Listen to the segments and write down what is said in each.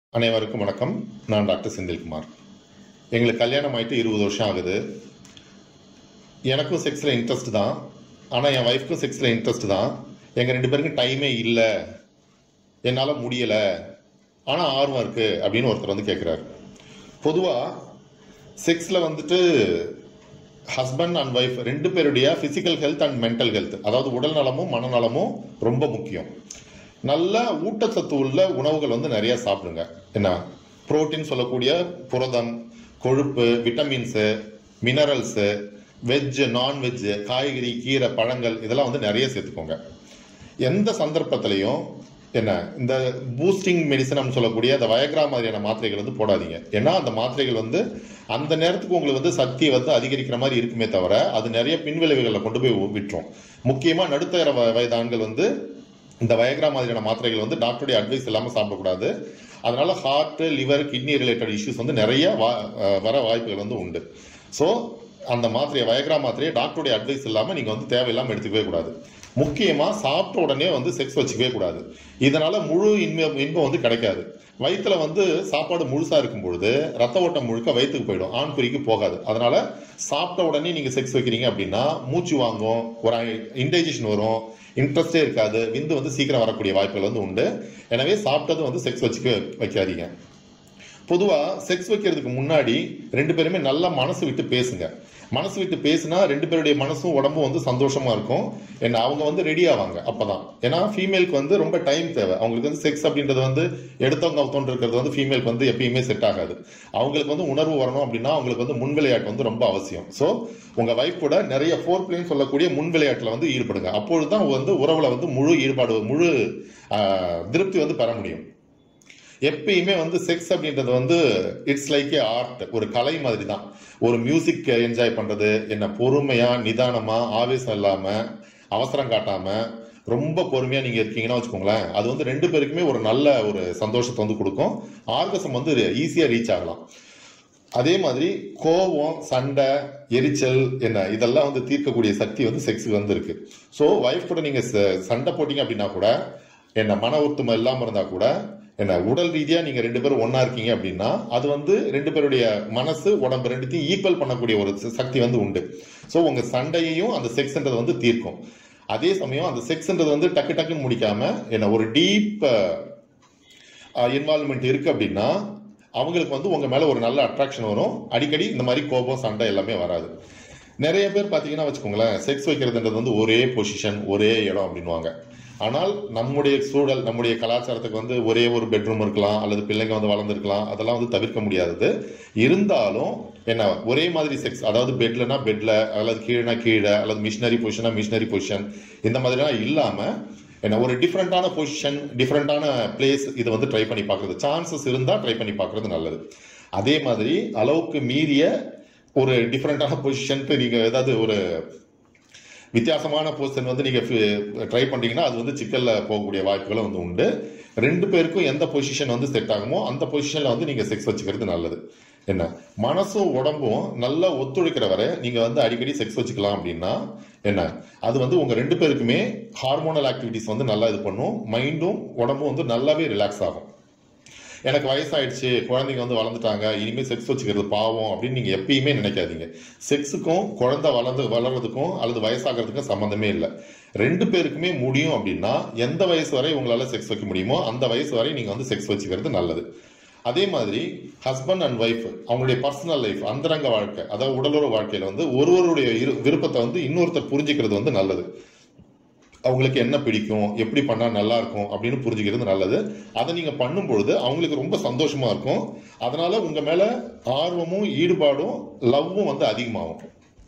அனைவருக்கும் வணக்கம் நான் டாக்டர் செந்தில்குமார் எங்களுக்கு கல்யாணம் ஆயிட்டு இருபது வருஷம் ஆகுது எனக்கும் செக்ஸில் இன்ட்ரெஸ்ட் தான் ஆனால் என் ஒய்ஃப்க்கும் செக்ஸில் இன்ட்ரெஸ்ட் தான் எங்கள் ரெண்டு பேருக்கும் டைமே இல்லை என்னால் முடியலை ஆனால் ஆர்வம் இருக்குது அப்படின்னு ஒருத்தர் வந்து கேட்குறாரு பொதுவாக செக்ஸில் வந்துட்டு ஹஸ்பண்ட் அண்ட் ஒய்ஃப் ரெண்டு பேருடைய physical health and mental health அதாவது உடல் நலமும் மனநலமும் ரொம்ப முக்கியம் நல்ல ஊட்டச்சத்து உள்ள உணவுகள் வந்து நிறைய சாப்பிடுங்க என்ன புரோட்டீன் சொல்லக்கூடிய புரதம் கொழுப்பு விட்டமின்ஸு மினரல்ஸு வெஜ் நான்வெஜ் காய்கறி கீரை பழங்கள் இதெல்லாம் வந்து நிறைய சேர்த்துக்கோங்க எந்த சந்தர்ப்பத்திலையும் என்ன இந்த பூஸ்டிங் மெடிசன் சொல்லக்கூடிய அந்த வயக்ரா மாதிரியான மாத்திரைகள் வந்து போடாதீங்க ஏன்னா அந்த மாத்திரைகள் வந்து அந்த நேரத்துக்கு உங்களுக்கு வந்து சக்தியை வந்து அதிகரிக்கிற மாதிரி இருக்குமே தவிர அது நிறைய பின்விளைவுகளை கொண்டு போய் விட்டுரும் முக்கியமாக நடுத்தர வ- வயது ஆண்கள் வந்து இந்த வயக்ரா மாதிரியான மாத்திரைகள் வந்து டாக்டருடைய அட்வைஸ் இல்லாமல் சாப்பிடக்கூடாது அதனால heart liver kidney related issues வந்து நிறைய வா- அஹ் வர வாய்ப்புகள் வந்து உண்டு ஸோ அந்த மாத்திரையை வயக்ரா மாத்திரையை டாக்டருடைய அட்வைஸ் இல்லாமல் நீங்கள் வந்து தேவையில்லாமல் எடுத்துக்கவே கூடாது முக்கியமாக சாப்பிட்ட உடனே வந்து செக்ஸ் வச்சுக்கவே கூடாது இதனால முழு இன்பம் இன்பம் வந்து கிடைக்காது வயிற்றுல வந்து சாப்பாடு முழுசா இருக்கும் பொழுது ரத்த ஓட்டம் முழுக்க வயிற்றுக்கு போயிடும் ஆண் குறிக்கு போகாது அதனால சாப்பிட்ட உடனே நீங்க செக்ஸ் வைக்கிறீங்க அப்படின்னா மூச்சு வாங்கும் ஒரு இன்டைஜஷன் வரும் இன்ட்ரெஸ்டே இருக்காது விந்து வந்து சீக்கிரம் வரக்கூடிய வாய்ப்புகள் வந்து உண்டு எனவே சாப்பிட்டதும் வந்து செக்ஸ் வச்சுக்க வைக்காதீங்க பொதுவாக செக்ஸ் வைக்கிறதுக்கு முன்னாடி ரெண்டு பேருமே நல்லா மனசு விட்டு பேசுங்க மனசு விட்டு பேசினா ரெண்டு பேருடைய மனசும் உடம்பும் வந்து சந்தோஷமா இருக்கும் என்ன அவங்க வந்து ரெடி ஆவாங்க அப்பதான் ஏன்னா ஃபீமேலுக்கு வந்து ரொம்ப டைம் தேவை அவங்களுக்கு வந்து செக்ஸ் அப்படின்றது வந்து எடுத்தவங்க அவுத்தோன்று இருக்கிறது வந்து ஃபீமேலுக்கு வந்து எப்பயுமே செட் ஆகாது அவங்களுக்கு வந்து உணர்வு வரணும் அப்படின்னா அவங்களுக்கு வந்து முன் விளையாட்டு வந்து ரொம்ப அவசியம் ஸோ உங்க வைஃப் கூட நிறைய ஃபோர் பிளேன்னு சொல்லக்கூடிய முன் விளையாட்டுல வந்து ஈடுபடுங்க அப்பொழுதுதான் வந்து உறவுல வந்து முழு ஈடுபாடு முழு ஆஹ், திருப்தி வந்து பெற முடியும் எப்பயுமே வந்து செக்ஸ் அப்படின்றது வந்து இட்ஸ் லைக் ஏ ஆர்ட் ஒரு கலை மாதிரி தான் ஒரு மியூசிக் என்ஜாய் பண்றது என்ன பொறுமையா நிதானமா ஆவேசம் இல்லாம அவசரம் காட்டாம ரொம்ப பொறுமையா நீங்க இருக்கீங்கன்னா வச்சுக்கோங்களேன் அது வந்து ரெண்டு பேருக்குமே ஒரு நல்ல ஒரு சந்தோஷத்தை வந்து கொடுக்கும் ஆர்கசம் வந்து ஈஸியா ரீச் ஆகலாம் அதே மாதிரி கோபம் சண்டை எரிச்சல் என்ன இதெல்லாம் வந்து தீர்க்கக்கூடிய சக்தி வந்து செக்ஸுக்கு வந்து இருக்கு ஸோ ஒய்ஃப் கூட நீங்க ச- சண்டை போட்டீங்க அப்படின்னா கூட என்ன மன ஒத்துமை இல்லாம இருந்தா கூட என்ன உடல் ரீதியா நீங்க ரெண்டு பேரும் ஒண்ணா இருக்கீங்க அப்படின்னா அது வந்து ரெண்டு பேருடைய மனசு உடம்பு ரெண்டுத்தையும் ஈக்குவல் பண்ணக்கூடிய ஒரு ச- சக்தி வந்து உண்டு ஸோ உங்க சண்டையையும் அந்த செக்ஸ்ன்றது வந்து தீர்க்கும் அதே சமயம் அந்த செக்ஸ்ன்றது வந்து டக்கு டக்குன்னு முடிக்காம என்ன ஒரு டீப் இன்வால்மெண்ட் இருக்கு அப்படின்னா அவங்களுக்கு வந்து உங்க மேல ஒரு நல்ல அட்ராக்ஷன் வரும் அடிக்கடி இந்த மாதிரி கோபம் சண்டை எல்லாமே வராது நிறைய பேர் பாத்தீங்கன்னா வச்சுக்கோங்களேன் செக்ஸ் வைக்கிறதுன்றது வந்து ஒரே பொசிஷன் ஒரே இடம் அப்படின்வாங்க ஆனால் நம்முடைய சூழல் நம்முடைய கலாச்சாரத்துக்கு வந்து ஒரே ஒரு பெட்ரூம் இருக்கலாம் அல்லது பிள்ளைங்க வந்து வளர்ந்துருக்கலாம் அதெல்லாம் வந்து தவிர்க்க முடியாதது இருந்தாலும் என்ன ஒரே மாதிரி செக்ஸ் அதாவது பெட்லனா பெட்ல அல்லது கீழனா கீழே அல்லது மிஷினரி பொசிஷனா மிஷினரி பொசிஷன் இந்த மாதிரிலாம் இல்லாம என்ன ஒரு டிஃப்ரெண்டான பொசிஷன் டிஃப்ரெண்டான பிளேஸ் இதை வந்து ட்ரை பண்ணி பார்க்குறது சான்சஸ் இருந்தால் ட்ரை பண்ணி பார்க்குறது நல்லது அதே மாதிரி அளவுக்கு மீறிய ஒரு டிஃப்ரெண்டான பொசிஷன்ட்டு நீங்கள் ஏதாவது ஒரு வித்தியாசமான பொசிஷன் வந்து நீங்கள் ட்ரை பண்ணீங்கன்னா அது வந்து சிக்கலில் போகக்கூடிய வாய்ப்புகளும் வந்து உண்டு ரெண்டு பேருக்கும் எந்த பொசிஷன் வந்து செட் ஆகுமோ அந்த பொசிஷனில் வந்து நீங்கள் செக்ஸ் வச்சுக்கிறது நல்லது என்ன மனசும் உடம்பும் நல்லா ஒத்துழைக்கிற வரை நீங்கள் வந்து அடிக்கடி செக்ஸ் வச்சுக்கலாம் அப்படின்னா என்ன அது வந்து உங்கள் ரெண்டு பேருக்குமே ஹார்மோனல் ஆக்டிவிட்டிஸ் வந்து நல்லா இது பண்ணும் மைண்டும் உடம்பும் வந்து நல்லாவே ரிலாக்ஸ் ஆகும் எனக்கு வயசாயிடுச்சு குழந்தைங்க வந்து வளர்ந்துட்டாங்க இனிமேல் செக்ஸ் வச்சுக்கிறது பாவம் அப்படின்னு நீங்க எப்பயுமே நினைக்காதீங்க செக்ஸுக்கும் குழந்தை வளர்ந்து வளர்றதுக்கும் அல்லது வயசாகிறதுக்கும் சம்மந்தமே இல்லை ரெண்டு பேருக்குமே முடியும் அப்படின்னா எந்த வயசு வரை உங்களால செக்ஸ் வைக்க முடியுமோ அந்த வயசு வரை நீங்க வந்து செக்ஸ் வச்சுக்கிறது நல்லது அதே மாதிரி ஹஸ்பண்ட் அண்ட் ஒய்ஃப் அவங்களுடைய பர்சனல் லைஃப் அந்தரங்க வாழ்க்கை அதாவது உடலுறவு வாழ்க்கையில வந்து ஒருவருடைய இரு- விருப்பத்தை வந்து இன்னொருத்தர் புரிஞ்சுக்கிறது வந்து நல்லது அவங்களுக்கு என்ன பிடிக்கும் எப்படி பண்ணா நல்லா இருக்கும் அப்படின்னு புரிஞ்சுக்கிறது நல்லது அதை நீங்க பண்ணும் பொழுது அவங்களுக்கு ரொம்ப சந்தோஷமா இருக்கும் அதனால உங்க மேல ஆர்வமும் ஈடுபாடும் லவ்வும் வந்து அதிகமாகும்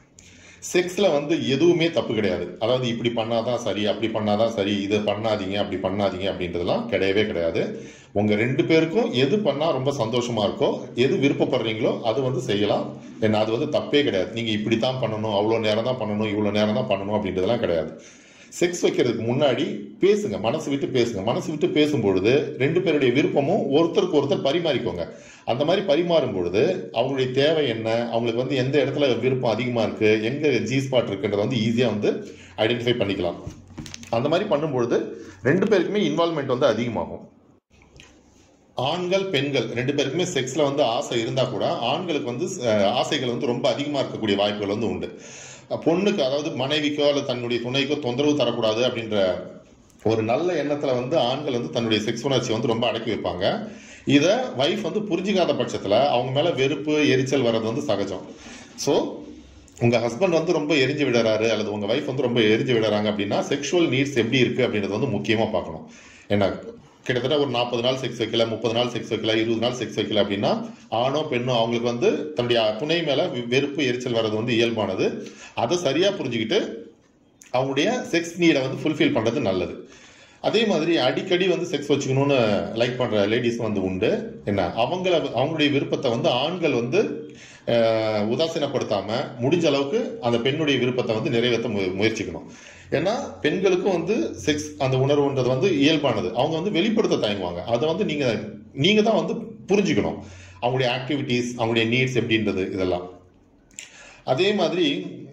செக்ஸ்ல வந்து எதுவுமே தப்பு கிடையாது அதாவது இப்படி பண்ணாதான் சரி அப்படி பண்ணாதான் சரி இதை பண்ணாதீங்க அப்படி பண்ணாதீங்க அப்படின்றதெல்லாம் கிடையவே கிடையாது உங்க ரெண்டு பேருக்கும் எது பண்ணா ரொம்ப சந்தோஷமா இருக்கோ எது விருப்பப்படுறீங்களோ அது வந்து செய்யலாம் என்ன அது வந்து தப்பே கிடையாது நீங்க இப்படித்தான் பண்ணணும் அவ்வளோ நேரம் தான் பண்ணணும் இவ்வளோ நேரம் தான் பண்ணணும் அப்படின்றதெல்லாம் கிடையாது செக்ஸ் வைக்கிறதுக்கு முன்னாடி பேசுங்க மனசு விட்டு பேசுங்க மனசு விட்டு பேசும் பொழுது ரெண்டு பேருடைய விருப்பமும் ஒருத்தருக்கு ஒருத்தர் பரிமாறிக்கோங்க அந்த மாதிரி பரிமாறும் பொழுது அவங்களுடைய தேவை என்ன அவங்களுக்கு வந்து எந்த இடத்துல விருப்பம் அதிகமா இருக்கு எங்க ஜி ஸ்பாட் இருக்குன்றத வந்து ஈஸியா வந்து ஐடென்டிஃபை பண்ணிக்கலாம் அந்த மாதிரி பண்ணும்பொழுது ரெண்டு பேருக்குமே இன்வால்மெண்ட் வந்து அதிகமாகும் ஆண்கள் பெண்கள் ரெண்டு பேருக்குமே செக்ஸ்ல வந்து ஆசை இருந்தா கூட ஆண்களுக்கு வந்து அஹ், ஆசைகள் வந்து ரொம்ப அதிகமா இருக்கக்கூடிய வாய்ப்புகள் வந்து உண்டு பொண்ணுக்கு அதாவது மனைவிக்கோ அல்லது தன்னுடைய துணைக்கோ தொந்தரவு தரக்கூடாது அப்படின்ற ஒரு நல்ல எண்ணத்துல வந்து ஆண்கள் வந்து தன்னுடைய செக்ஸ் உணர்ச்சி வந்து ரொம்ப அடக்கி வைப்பாங்க இதை வைஃப் வந்து புரிஞ்சுக்காத பட்சத்துல அவங்க மேல வெறுப்பு எரிச்சல் வர்றது வந்து சகஜம் ஸோ உங்க ஹஸ்பண்ட் வந்து ரொம்ப எரிஞ்சு விடுறாரு அல்லது உங்க வைஃப் வந்து ரொம்ப எரிஞ்சு விடுறாங்க அப்படின்னா செக்ஷுவல் நீட்ஸ் எப்படி இருக்கு அப்படின்றது வந்து முக்கியமா பார்க்கணும் என்ன கிட்டத்தட்ட ஒரு நாற்பது நாள் செக்ஸ் வைக்கல முப்பது நாள் செக்ஸ் வைக்கல இருபது நாள் செக்ஸ் வைக்கல அப்படின்னா ஆணோ பெண்ணோ அவங்களுக்கு வந்து தன்னுடைய துணை மேல வெறுப்பு எரிச்சல் வர்றது வந்து இயல்பானது அதை சரியா புரிஞ்சுக்கிட்டு அவங்களுடைய செக்ஸ் நீடை வந்து ஃபுல்ஃபில் பண்றது நல்லது அதே மாதிரி அடிக்கடி வந்து செக்ஸ் வச்சுக்கணும்னு லைக் பண்ற லேடிஸ் வந்து உண்டு என்ன அவங்கள அவங்களுடைய விருப்பத்தை வந்து ஆண்கள் வந்து அஹ், உதாசீனப்படுத்தாம முடிஞ்ச அளவுக்கு அந்த பெண்ணுடைய விருப்பத்தை வந்து நிறைவேற்ற மு- முயற்சிக்கணும் ஏன்னா பெண்களுக்கும் வந்து செக்ஸ் அந்த உணர்வுன்றது வந்து இயல்பானது அவங்க வந்து வெளிப்படுத்த தயங்குவாங்க அதை வந்து நீங்க நீங்க தான் வந்து புரிஞ்சுக்கணும் அவங்களுடைய ஆக்டிவிட்டீஸ் அவங்களுடைய நீட்ஸ் எப்படின்றது இதெல்லாம் அதே மாதிரி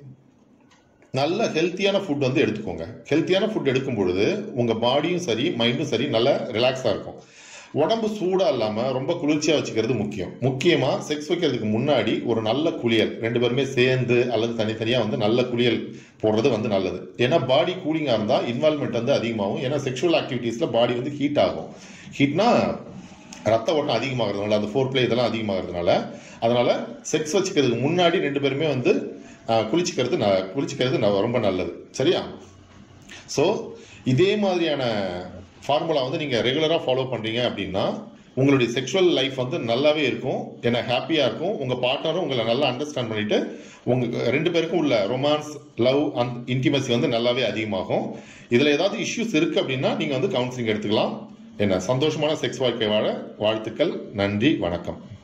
நல்ல ஹெல்த்தியான ஃபுட் வந்து எடுத்துக்கோங்க ஹெல்த்தியான ஃபுட் எடுக்கும் பொழுது உங்க பாடியும் சரி மைண்டும் சரி நல்லா ரிலாக்ஸா இருக்கும் உடம்பு சூடா இல்லாம ரொம்ப குளிர்ச்சியா வச்சுக்கிறது முக்கியம் முக்கியமா செக்ஸ் வைக்கிறதுக்கு முன்னாடி ஒரு நல்ல குளியல் ரெண்டு பேருமே சேர்ந்து அல்லது தனித்தனியா வந்து நல்ல குளியல் போடுறது வந்து நல்லது ஏன்னா பாடி கூலிங்கா இருந்தா இன்வால்மெண்ட் வந்து அதிகமாகும் ஏன்னா செக்ஷுவல் ஆக்டிவிட்டீஸ்ல பாடி வந்து ஹீட் ஆகும் ஹீட்னா ரத்த ஓட்டம் அதிகமாகிறதுனால அந்த ஃபோர் பிளே இதெல்லாம் அதிகமாகிறதுனால அதனால செக்ஸ் வச்சுக்கிறதுக்கு முன்னாடி ரெண்டு பேருமே வந்து ஆஹ், குளிச்சுக்கிறது ந- குளிச்சுக்கிறது ந- ரொம்ப நல்லது சரியா ஸோ இதே மாதிரியான ஃபார்முலா வந்து நீங்கள் ரெகுலராக ஃபாலோ பண்ணுறீங்க அப்படின்னா உங்களுடைய செக்ஷுவல் லைஃப் வந்து நல்லாவே இருக்கும் ஏன்னா ஹாப்பியாக இருக்கும் உங்கள் பார்ட்னரும் உங்களை நல்லா அண்டர்ஸ்டாண்ட் பண்ணிட்டு உங்க ரெண்டு பேருக்கும் உள்ள ரொமான்ஸ் லவ் அண்ட் இன்டிமசி வந்து நல்லாவே அதிகமாகும் இதில் ஏதாவது இஷ்யூஸ் இருக்குது அப்படின்னா நீங்கள் வந்து கவுன்சிலிங் எடுத்துக்கலாம் என்ன சந்தோஷமான செக்ஸ் வாழ்க்கை வாழ வாழ்த்துக்கள் நன்றி வணக்கம்